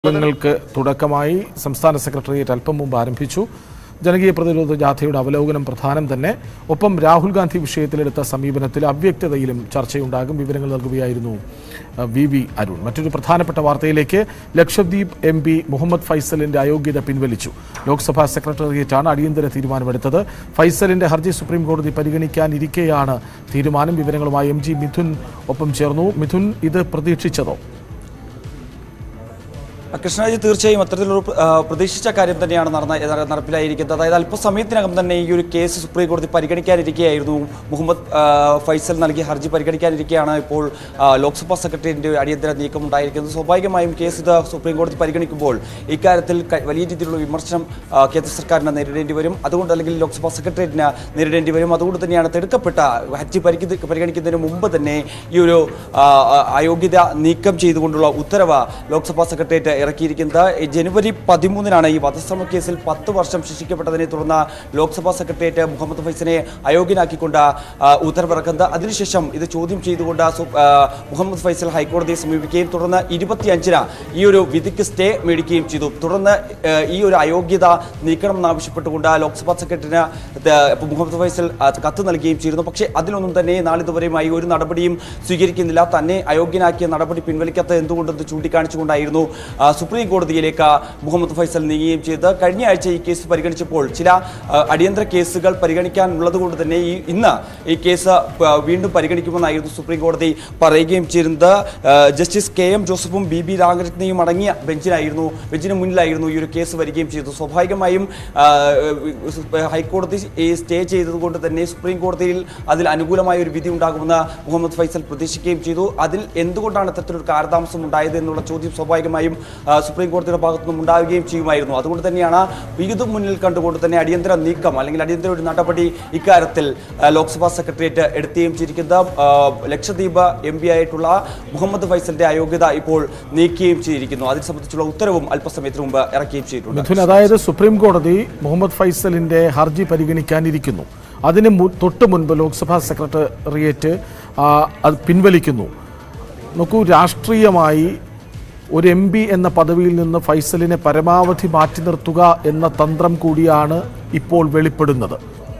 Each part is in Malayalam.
യോഗങ്ങൾക്ക് തുടക്കമായി സംസ്ഥാന സെക്രട്ടേറിയറ്റ് അല്പം മുമ്പ് ആരംഭിച്ചു ജനകീയ പ്രതിരോധ ജാഥയുടെ അവലോകനം പ്രധാനം തന്നെ ഒപ്പം രാഹുൽ ഗാന്ധി വിഷയത്തിലെടുത്ത സമീപനത്തിൽ അവ്യക്തതയിലും ചർച്ചയുണ്ടാകും വിവരങ്ങൾ നൽകുകയായിരുന്നു അഹ്, വി വി അരുൺ മറ്റൊരു പ്രധാനപ്പെട്ട വാർത്തയിലേക്ക് ലക്ഷദ്വീപ് എം പി മുഹമ്മദ് ഫൈസലിന്റെ അയോഗ്യത പിൻവലിച്ചു ലോക്സഭാ സെക്രട്ടേറിയറ്റാണ് അടിയന്തര തീരുമാനമെടുത്തത് ഫൈസലിന്റെ ഹർജി സുപ്രീം കോടതി പരിഗണിക്കാനിരിക്കെയാണ് തീരുമാനം വിവരങ്ങളുമായി എം ജി മിഥുൻ ഒപ്പം ചേർന്നു മിഥുൻ ഇത് പ്രതീക്ഷിച്ചതോ കൃഷ്ണരാജ് തീർച്ചയായും അത്തരത്തിലൊരു ആ, പ്രതീക്ഷിച്ച കാര്യം തന്നെയാണ് നടന്ന യഥാ- നടപ്പിലായിരിക്കുന്നത് അതായത് അല്പസമയത്തിനകം തന്നെ ഈ ഒരു കേസ് സുപ്രീം കോടതി പരിഗണിക്കാനിരിക്കുകയായിരുന്നു മുഹമ്മദ് ആ, ഫൈസൽ നൽകിയ ഹർജി പരിഗണിക്കാനിരിക്കെയാണ് ഇപ്പോൾ ആ, ലോക്സഭാ സെക്രട്ടറിയുടെ അടിയന്തര നീക്കം ഉണ്ടായിരിക്കുന്നത് സ്വാഭാവികമായും കേസ് ഇത് സുപ്രീം കോടതി പരിഗണിക്കുമ്പോൾ ഇക്കാര്യത്തിൽ ക- വലിയ രീതിയിലുള്ള വിമർശനം ആ, കേന്ദ്ര സർക്കാരിന് നേരിടേണ്ടി വരും അതുകൊണ്ട് അല്ലെങ്കിൽ ലോക്സഭാ സെക്രട്ടേറിയറ്റിന് നേരിടേണ്ടി വരും അതുകൊണ്ട് തന്നെയാണ് തിടുക്കപ്പെട്ട ഹർജി പരിഗണി- പരിഗണിക്കുന്നതിന് മുമ്പ് തന്നെ ഈ ഒരു ആ, ആ, അയോഗ്യത നീക്കം ചെയ്തുകൊണ്ടുള്ള ഉത്തരവ് ലോക്സഭാ സെക്രട്ടേറിയറ്റ് ഇറക്കിയിരിക്കുന്നത് ഈ ജനുവരി പതിമൂന്നിനാണ് ഈ വധശ്രമ കേസിൽ പത്ത് വർഷം ശിക്ഷിക്കപ്പെട്ടതിനെ തുടർന്ന് ലോക്സഭാ സെക്രട്ടേറിയറ്റ് മുഹമ്മദ് ഫൈസിനെ അയോഗ്യനാക്കിക്കൊണ്ട് ആ, ഉത്തരവിറക്കുന്നത് അതിനുശേഷം ഇത് ചോദ്യം ചെയ്തുകൊണ്ട് സു- ആ, മുഹമ്മദ് ഫൈസൽ ഹൈക്കോടതിയെ സമീപിക്കുകയും തുടർന്ന് ഇരുപത്തിയഞ്ചിന് ഈ ഒരു വിധിക്ക് സ്റ്റേ മേടിക്കുകയും ചെയ്തു തുടർന്ന് ആ, ഈ ഒരു അയോഗ്യത നീക്കണം എന്നാവശ്യപ്പെട്ടുകൊണ്ട് ലോക്സഭാ സെക്രട്ടറിന് ഇത് മുഹമ്മദ് ഫൈസൽ ആ, കത്ത് നൽകുകയും ചെയ്തിരുന്നു പക്ഷേ അതിലൊന്നും തന്നെ നാളിതുവരെയുമായി ഒരു നടപടിയും സ്വീകരിക്കുന്നില്ല തന്നെ അയോഗ്യനാക്കിയ നടപടി പിൻവലിക്കാത്തത് എന്തുകൊണ്ടെന്ന് ചൂണ്ടിക്കാണിച്ചുകൊണ്ടായിരുന്നു ആ, സുപ്രീം കോടതിയിലേക്ക് മുഹമ്മദ് ഫൈസൽ നീങ്ങുകയും ചെയ്തത് കഴിഞ്ഞ ആഴ്ച ഈ കേസ് പരിഗണിച്ചപ്പോൾ ചില ആ, അടിയന്തര കേസുകൾ പരിഗണിക്കാനുള്ളത് കൊണ്ട് തന്നെ ഈ ഇന്ന് ഈ കേസ് പ- വീണ്ടും പരിഗണിക്കുമെന്നായിരുന്നു സുപ്രീം കോടതി പറയുകയും ചെയ്തിരുന്നത് ആ, ജസ്റ്റിസ് കെ എം ജോസഫും ബി ബി രാഗരത്നയും അടങ്ങിയ ബെഞ്ചിനായിരുന്നു ബെഞ്ചിന് മുന്നിലായിരുന്നു ഈ ഒരു കേസ് വരികയും ചെയ്തത് സ്വാഭാവികമായും ആ, ഹൈക്കോടതി ഈ സ്റ്റേ ചെയ്തതുകൊണ്ട് തന്നെ സുപ്രീം കോടതിയിൽ അതിൽ അനുകൂലമായ ഒരു വിധി ഉണ്ടാകുമെന്ന് മുഹമ്മദ് ഫൈസൽ പ്രതീക്ഷിക്കുകയും ചെയ്തു അതിൽ എന്തുകൊണ്ടാണ് ഇത്തരത്തിലൊരു കാലതാമസം ഉണ്ടായത് എന്നുള്ള ചോദ്യം സ്വാഭാവികമായും ആ, സുപ്രീം കോടതിയുടെ ഭാഗത്തു നിന്നും ഉണ്ടാവുകയും ചെയ്യുമായിരുന്നു അതുകൊണ്ട് തന്നെയാണ് ഇത് മുന്നിൽ കണ്ടുകൊണ്ട് തന്നെ അടിയന്തര നീക്കം അല്ലെങ്കിൽ അടിയന്തര ഒരു നടപടി ഇക്കാര്യത്തിൽ ആ, ലോക്സഭാ സെക്രട്ടേറിയറ്റ് എടുക്കുകയും ചെയ്തിരിക്കുന്നത് ആ, ലക്ഷദ്വീപ് എം പി ആയിട്ടുള്ള മുഹമ്മദ് ഫൈസലിന്റെ അയോഗ്യത ഇപ്പോൾ നീക്കുകയും ചെയ്തിരിക്കുന്നു അതിനെ സംബന്ധിച്ചുള്ള ഉത്തരവും അല്പസമയത്തിന് മുമ്പ് ഇറക്കുകയും ചെയ്തിട്ടുണ്ട് മിഥുൻ അതായത് സുപ്രീം കോടതി മുഹമ്മദ് ഫൈസലിന്റെ ഹർജി പരിഗണിക്കാനിരിക്കുന്നു അതിന് മു- തൊട്ട് മുൻപ് ലോക്സഭാ സെക്രട്ടേറിയറ്റ് ആ, അത് പിൻവലിക്കുന്നു നോക്കൂ രാഷ്ട്രീയമായി ഒരു എം പി എന്ന പദവിയിൽ നിന്ന് ഫൈസലിനെ പരമാവധി മാറ്റി നിർത്തുക എന്ന തന്ത്രം കൂടിയാണ് ഇപ്പോൾ വെളിപ്പെടുന്നത്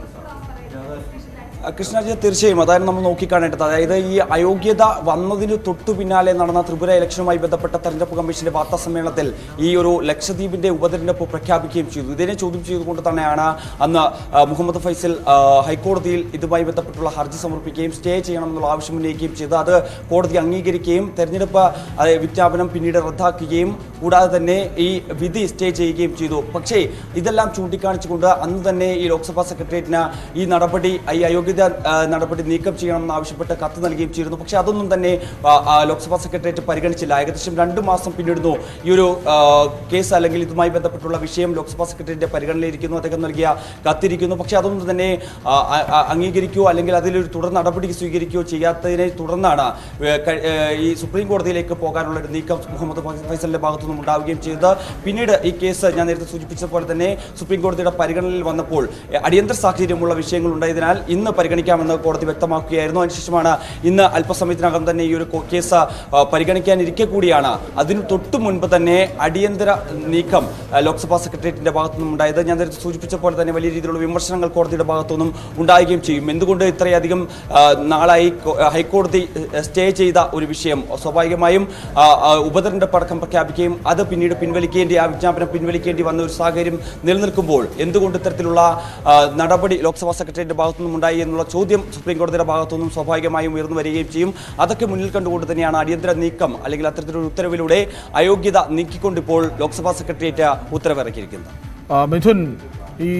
കൃഷ്ണജി തീർച്ചയായും അതായത് നമ്മൾ നോക്കിക്കാണേണ്ടത് അതായത് ഈ അയോഗ്യത വന്നതിന് തൊട്ടു പിന്നാലെ നടന്ന ത്രിപുര ഇലക്ഷനുമായി ബന്ധപ്പെട്ട തെരഞ്ഞെടുപ്പ് കമ്മീഷന്റെ വാർത്താ സമ്മേളനത്തിൽ ഈ ഒരു ലക്ഷദ്വീപിന്റെ ഉപതെരഞ്ഞെടുപ്പ് പ്രഖ്യാപിക്കുകയും ചെയ്തു ഇതിനെ ചോദ്യം ചെയ്തുകൊണ്ട് തന്നെയാണ് അന്ന് ആ, മുഹമ്മദ് ഫൈസൽ ആ, ഹൈക്കോടതിയിൽ ഇതുമായി ബന്ധപ്പെട്ടുള്ള ഹർജി സമർപ്പിക്കുകയും സ്റ്റേ ചെയ്യണമെന്നുള്ള ആവശ്യം ഉന്നയിക്കുകയും ചെയ്തു അത് കോടതി അംഗീകരിക്കുകയും തെരഞ്ഞെടുപ്പ് ആ, വിജ്ഞാപനം പിന്നീട് റദ്ദാക്കുകയും കൂടാതെ തന്നെ ഈ വിധി സ്റ്റേ ചെയ്യുകയും ചെയ്തു പക്ഷേ ഇതെല്ലാം ചൂണ്ടിക്കാണിച്ചുകൊണ്ട് അന്ന് തന്നെ ഈ ലോക്സഭാ സെക്രട്ടേറിയറ്റിന് ഈ നടപടി ഈ അയോഗ്യത ആ, നടപടി നീക്കം ചെയ്യണമെന്ന് ആവശ്യപ്പെട്ട് കത്ത് നൽകുകയും ചെയ്തിരുന്നു പക്ഷേ അതൊന്നും തന്നെ ആ, ആ, ലോക്സഭാ സെക്രട്ടേറിയറ്റ് പരിഗണിച്ചില്ല ഏകദേശം രണ്ട് മാസം പിന്നിടുന്നു ഈ ഒരു ആ, കേസ് അല്ലെങ്കിൽ ഇതുമായി ബന്ധപ്പെട്ടുള്ള വിഷയം ലോക്സഭാ സെക്രട്ടറിയുടെ പരിഗണനയിലിരിക്കുന്നു അദ്ദേഹം നൽകിയ കത്തിരിക്കുന്നു പക്ഷേ അതൊന്നും തന്നെ ആ, ആ, ആ, അംഗീകരിക്കുകയോ അല്ലെങ്കിൽ അതിലൊരു തുടർ നടപടി സ്വീകരിക്കുകയോ ചെയ്യാത്തതിനെ തുടർന്നാണ് ഏ, ക- ഏ, ഈ സുപ്രീം കോടതിയിലേക്ക് പോകാനുള്ള ഒരു നീക്കം മുഹമ്മദ് ഫൈ- ഫൈസലിന്റെ ഭാഗത്തു നിന്നും ഉണ്ടാവുകയും ചെയ്തത് പിന്നീട് ഈ കേസ് ഞാൻ നേരത്തെ സൂചിപ്പിച്ച പോലെ തന്നെ സുപ്രീം കോടതിയുടെ പരിഗണനയിൽ വന്നപ്പോൾ ഏ, അടിയന്തര സാഹചര്യമുള്ള വിഷയങ്ങൾ ഉണ്ടായതിനാൽ ഇന്ന് പരിഗണിക്കാമെന്ന് കോടതി വ്യക്തമാക്കുകയായിരുന്നു അതിനുശേഷമാണ് ഇന്ന് അല്പസമയത്തിനകം തന്നെ ഈ ഒരു കോ- കേസ് ആ, പരിഗണിക്കാനിരിക്കെ കൂടിയാണ് അതിന് തൊട്ടു മുൻപ് തന്നെ അടിയന്തര നീക്കം ആ, ലോക്സഭാ സെക്രട്ടേറിയറ്റിന്റെ ഭാഗത്തു നിന്നും ഉണ്ടായത് ഞാൻ നേരത്തെ സൂചിപ്പിച്ച പോലെ തന്നെ വലിയ രീതിയിലുള്ള വിമർശനങ്ങൾ കോടതിയുടെ ഭാഗത്തു നിന്നും ഉണ്ടാവുകയും ചെയ്യും എന്തുകൊണ്ട് ഇത്രയധികം ആ, നാളായി കോ- ഹൈക്കോടതി ഏ, സ്റ്റേ ചെയ്ത ഒരു വിഷയം സ്വാഭാവികമായും ആ, ആ, ഉപതെരഞ്ഞെടുപ്പ് അടക്കം പ്രഖ്യാപിക്കുകയും അത് പിന്നീട് പിൻവലിക്കേണ്ടി ആ വിജ്ഞാപനം പിൻവലിക്കേണ്ടി വന്ന ഒരു സാഹചര്യം നിലനിൽക്കുമ്പോൾ എന്തുകൊണ്ട് ഇത്തരത്തിലുള്ള ആ, നടപടി ലോക്സഭാ സെക്രട്ടറിയുടെ ഭാഗത്തു നിന്നും ഉണ്ടായി എന്നുള്ള ചോദ്യം സുപ്രീം കോടതിയുടെ ഭാഗത്തു നിന്നും സ്വാഭാവികമായും ഉയർന്നു വരികയും ചെയ്യും അതൊക്കെ മുന്നിൽ കണ്ടുകൊണ്ട് തന്നെയാണ് അടിയന്തര നീക്കം അല്ലെങ്കിൽ അത്തരത്തിലൊരു ഉത്തരവിലൂടെ അയോഗ്യത നീക്കിക്കൊണ്ട് ഇപ്പോൾ ലോക്സഭാ സെക്രട്ടേറിയറ്റ് ഉത്തരവിറക്കിയിരിക്കുന്നത് ആ, മിഥുൻ ഈ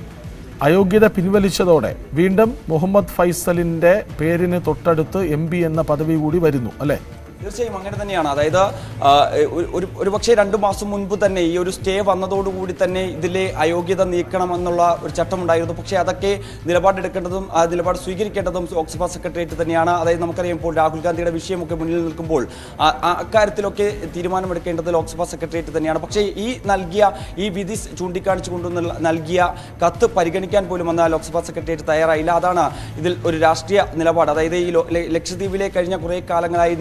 അയോഗ്യത പിൻവലിച്ചതോടെ വീണ്ടും മുഹമ്മദ് ഫൈസലിന്റെ പേരിന് തൊട്ടടുത്ത് എം എന്ന പദവി കൂടി വരുന്നു അല്ലേ തീർച്ചയായും അങ്ങനെ തന്നെയാണ് അതായത് ആ, ഒരു- ഒരു ഒരു പക്ഷേ രണ്ട് മാസം മുൻപ് തന്നെ ഈ ഒരു സ്റ്റേ വന്നതോടുകൂടി തന്നെ ഇതിലെ അയോഗ്യത നീക്കണമെന്നുള്ള ഒരു ചട്ടമുണ്ടായിരുന്നു പക്ഷേ അതൊക്കെ നിലപാടെടുക്കേണ്ടതും ആ നിലപാട് സ്വീകരിക്കേണ്ടതും ലോക്സഭാ സെക്രട്ടേറിയറ്റ് തന്നെയാണ് അതായത് നമുക്കറിയാം ഇപ്പോൾ രാഹുൽ ഗാന്ധിയുടെ വിഷയമൊക്കെ മുന്നിൽ നിൽക്കുമ്പോൾ ആ- ആ അക്കാര്യത്തിലൊക്കെ തീരുമാനമെടുക്കേണ്ടത് ലോക്സഭാ സെക്രട്ടേറിയറ്റ് തന്നെയാണ് പക്ഷേ ഈ നൽകിയ ഈ വിധി ചൂണ്ടിക്കാണിച്ചുകൊണ്ട് നൽ- നൽകിയ കത്ത് പരിഗണിക്കാൻ പോലും അന്ന് ലോക്സഭാ സെക്രട്ടേറിയറ്റ് തയ്യാറായില്ല അതാണ് ഇതിൽ ഒരു രാഷ്ട്രീയ നിലപാട് അതായത് ഈ ലോ- ല- ലക്ഷദ്വീപിലെ കഴിഞ്ഞ കുറേ കാലങ്ങളായി നിലനിൽക്കുന്ന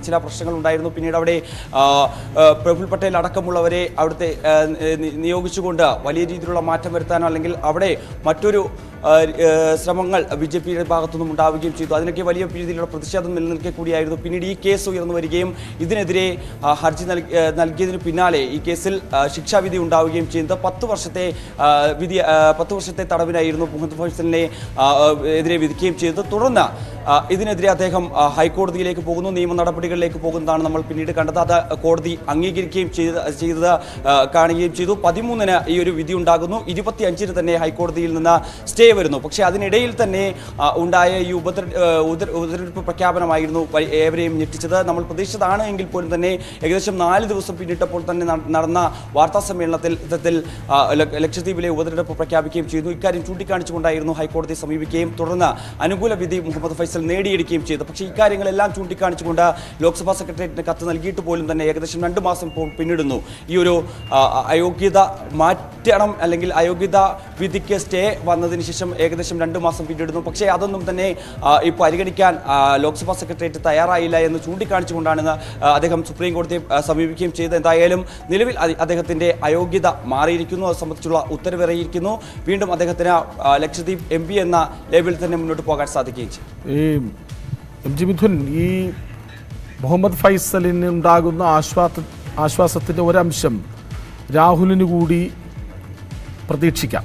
ചില പ്രശ്നങ്ങൾ ഉണ്ടായിരുന്നു പിന്നീട് അവിടെ ആ, ആ, പ്രഫുൽ പട്ടേൽ അടക്കമുള്ളവരെ അവിടുത്തെ ആ, നി- നിയോഗിച്ചുകൊണ്ട് വലിയ രീതിയിലുള്ള മാറ്റം വരുത്താനോ അല്ലെങ്കിൽ അവിടെ മറ്റൊരു ആ, ആ, ശ്രമങ്ങൾ ബി ജെ പിയുടെ ഭാഗത്തുനിന്നും ഉണ്ടാവുകയും ചെയ്തു അതിനൊക്കെ വലിയ രീതിയിലുള്ള പ്രതിഷേധം നിലനിൽക്കെ കൂടിയായിരുന്നു പിന്നീട് ഈ കേസ് ഉയർന്നു വരികയും ഇതിനെതിരെ ആ, ഹർജി നൽകി- ആ, നൽകിയതിന് പിന്നാലെ ഈ കേസിൽ ആ, ശിക്ഷാവിധി ഉണ്ടാവുകയും ചെയ്യുന്നത് പത്ത് വർഷത്തെ ആ, വിധി ആ, പത്ത് വർഷത്തെ തടവിനായിരുന്നു മുഹമ്മദ് ഫൈസലിനെ ആ, ആ, എതിരെ വിധിക്കുകയും ചെയ്തത് തുടർന്ന് ആ, ഇതിനെതിരെ അദ്ദേഹം ആ, ഹൈക്കോടതിയിലേക്ക് പോകുന്നു നിയമ നടപടികളിലേക്ക് പോകുന്നതാണ് നമ്മൾ പിന്നീട് കണ്ടത് അത് കോടതി അംഗീകരിക്കുകയും ചെയ്ത ചെയ്തത് ആ, കാണുകയും ചെയ്തു പതിമൂന്നിന് ഈ ഒരു വിധി ഉണ്ടാകുന്നു ഇരുപത്തി അഞ്ചിന് തന്നെ ഹൈക്കോടതിയിൽ നിന്ന് സ്റ്റേ വരുന്നു പക്ഷേ അതിനിടയിൽ തന്നെ ആ, ഉണ്ടായ ഈ ഉപദ്ര ആ, ഉദര- ഉപതെരഞ്ഞെടുപ്പ് പ്രഖ്യാപനമായിരുന്നു വ- ഏവരെയും ഞെട്ടിച്ചത് നമ്മൾ പ്രതീക്ഷിച്ചതാണ് എങ്കിൽ പോലും തന്നെ ഏകദേശം നാല് ദിവസം പിന്നിട്ടപ്പോൾ തന്നെ ന- നടന്ന വാർത്താ സമ്മേളനത്തിൽ ഇത്തരത്തിൽ ആ, ല- ലക്ഷദ്വീപിലെ ഉപതെരഞ്ഞെടുപ്പ് പ്രഖ്യാപിക്കുകയും ചെയ്തു ഇക്കാര്യം ചൂണ്ടിക്കാണിച്ചുകൊണ്ടായിരുന്നു ഹൈക്കോടതി സമീപിക്കുകയും തുടർന്ന് അനുകൂല വിധി മുഹമ്മദ് ഫൈസൽ നേടിയെടുക്കുകയും ചെയ്തു പക്ഷേ ഇക്കാര്യങ്ങളെല്ലാം ചൂണ്ടിക്കാണിച്ചുകൊണ്ട് ലോക്സഭാ സെക്രട്ടേറിയറ്റിന് കത്ത് നൽകിയിട്ട് പോലും തന്നെ ഏകദേശം രണ്ട് മാസം ഇപ്പോൾ പിന്നിടുന്നു ഈ ഒരു ആ, അയോഗ്യത മാറ്റണം അല്ലെങ്കിൽ അയോഗ്യത വിധിക്ക് സ്റ്റേ വന്നതിന് ശേഷം ഏകദേശം രണ്ട് മാസം പിന്നിടുന്നു പക്ഷേ അതൊന്നും തന്നെ ആ, ഈ പരിഗണിക്കാൻ ആ, ലോക്സഭാ സെക്രട്ടേറിയറ്റ് തയ്യാറായില്ല എന്ന് ചൂണ്ടിക്കാണിച്ചുകൊണ്ടാണ് ഇന്ന്, ആ, അദ്ദേഹം സുപ്രീം കോടതിയെ ആ, സമീപിക്കുകയും ചെയ്തത് എന്തായാലും നിലവിൽ അതി- അദ്ദേഹത്തിന്റെ അയോഗ്യത മാറിയിരിക്കുന്നു അത് സംബന്ധിച്ചുള്ള ഉത്തരവിറങ്ങിയിരിക്കുന്നു വീണ്ടും അദ്ദേഹത്തിന് ആ, ലക്ഷദ്വീപ് എം പി എന്ന ലേബലിൽ തന്നെ മുന്നോട്ട് പോകാൻ സാധിക്കുകയും ചെയ്യും ഈ എം ജി മിഥുൻ ഈ മുഹമ്മദ് ഫൈസലിന് ഉണ്ടാകുന്ന ആശ്വാസ ആശ്വാസത്തിൻ്റെ ഒരംശം രാഹുലിന് കൂടി പ്രതീക്ഷിക്കാം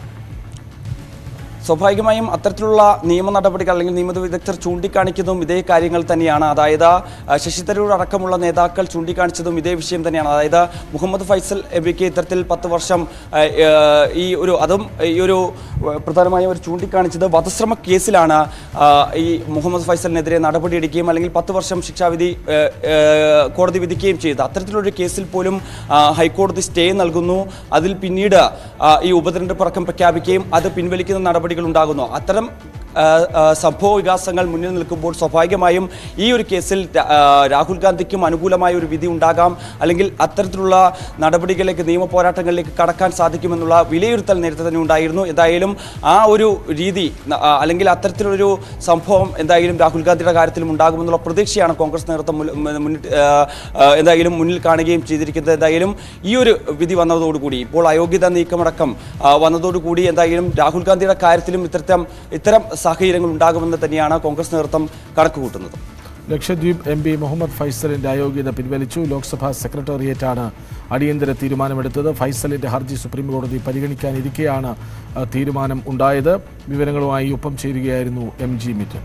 സ്വാഭാവികമായും അത്തരത്തിലുള്ള നിയമ നടപടികൾ അല്ലെങ്കിൽ നിയമ വിദഗ്ധർ ചൂണ്ടിക്കാണിക്കുന്നതും ഇതേ കാര്യങ്ങൾ തന്നെയാണ് അതായത് ആ, ശശി തരൂർ അടക്കമുള്ള നേതാക്കൾ ചൂണ്ടിക്കാണിച്ചതും ഇതേ വിഷയം തന്നെയാണ് അതായത് മുഹമ്മദ് ഫൈസൽ എം പിക്ക് ഇത്തരത്തിൽ പത്ത് വർഷം ആ, ആ, ഈ ഒരു അതും ഈ ഒരു ആ, പ്രധാനമായും അവർ ചൂണ്ടിക്കാണിച്ചത് വധശ്രമ കേസിലാണ് ആ, ഈ മുഹമ്മദ് ഫൈസലിനെതിരെ നടപടിയെടുക്കുകയും അല്ലെങ്കിൽ പത്ത് വർഷം ശിക്ഷാവിധി ആ, ആ, കോടതി വിധിക്കുകയും ചെയ്തത് അത്തരത്തിലൊരു കേസിൽ പോലും ആ, ഹൈക്കോടതി സ്റ്റേ നൽകുന്നു അതിൽ പിന്നീട് ആ, ഈ ഉപതെരഞ്ഞെടുപ്പ് അടക്കം പ്രഖ്യാപിക്കുകയും അത് പിൻവലിക്കുന്ന നടപടികൾ ഉണ്ടാകുന്നു അത്തരം ആ, ആ, സംഭവ വികാസങ്ങൾ മുന്നിൽ നിൽക്കുമ്പോൾ സ്വാഭാവികമായും ഈ ഒരു കേസിൽ രാ- ആ, രാഹുൽ ഗാന്ധിക്കും അനുകൂലമായ ഒരു വിധി ഉണ്ടാകാം അല്ലെങ്കിൽ അത്തരത്തിലുള്ള നടപടികളിലേക്ക് നിയമ പോരാട്ടങ്ങളിലേക്ക് കടക്കാൻ സാധിക്കുമെന്നുള്ള വിലയിരുത്തൽ നേരത്തെ തന്നെ ഉണ്ടായിരുന്നു എന്തായാലും ആ ഒരു രീതി ന- ആ, അല്ലെങ്കിൽ അത്തരത്തിലൊരു സംഭവം എന്തായാലും രാഹുൽ ഗാന്ധിയുടെ കാര്യത്തിലും ഉണ്ടാകുമെന്നുള്ള പ്രതീക്ഷയാണ് കോൺഗ്രസ് നേതൃത്വം മുൽ- മുൻ- മുന്നിട്ട് ആ, ആ, എന്തായാലും മുന്നിൽ കാണുകയും ചെയ്തിരിക്കുന്നത് എന്തായാലും ഈ ഒരു വിധി വന്നതോടുകൂടി ഇപ്പോൾ അയോഗ്യത നീക്കമടക്കം ആ, വന്നതോടുകൂടി എന്തായാലും രാഹുൽ ഗാന്ധിയുടെ കാര്യത്തിലും ഇത്തരം ഇത്തരം സാഹചര്യങ്ങൾ ഉണ്ടാകുമെന്ന് തന്നെയാണ് കോൺഗ്രസ് നേതൃത്വം കണക്കുകൂട്ടുന്നത് ലക്ഷദ്വീപ് എം പി മുഹമ്മദ് ഫൈസലിന്റെ അയോഗ്യത പിൻവലിച്ചു ലോക്സഭാ സെക്രട്ടേറിയറ്റാണ് അടിയന്തര തീരുമാനമെടുത്തത് ഫൈസലിന്റെ ഹർജി സുപ്രീം കോടതി പരിഗണിക്കാനിരിക്കെയാണ് ആ, തീരുമാനം ഉണ്ടായത് വിവരങ്ങളുമായി ഒപ്പം ചേരുകയായിരുന്നു എം ജി മിഥുൻ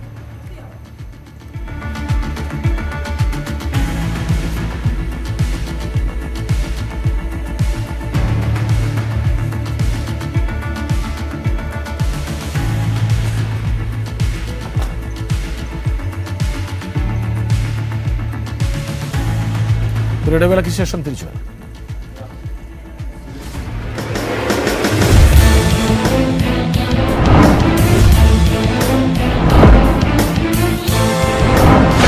ഒരു ഇടവേളയ്ക്ക് ശേഷം തിരിച്ചു വരാം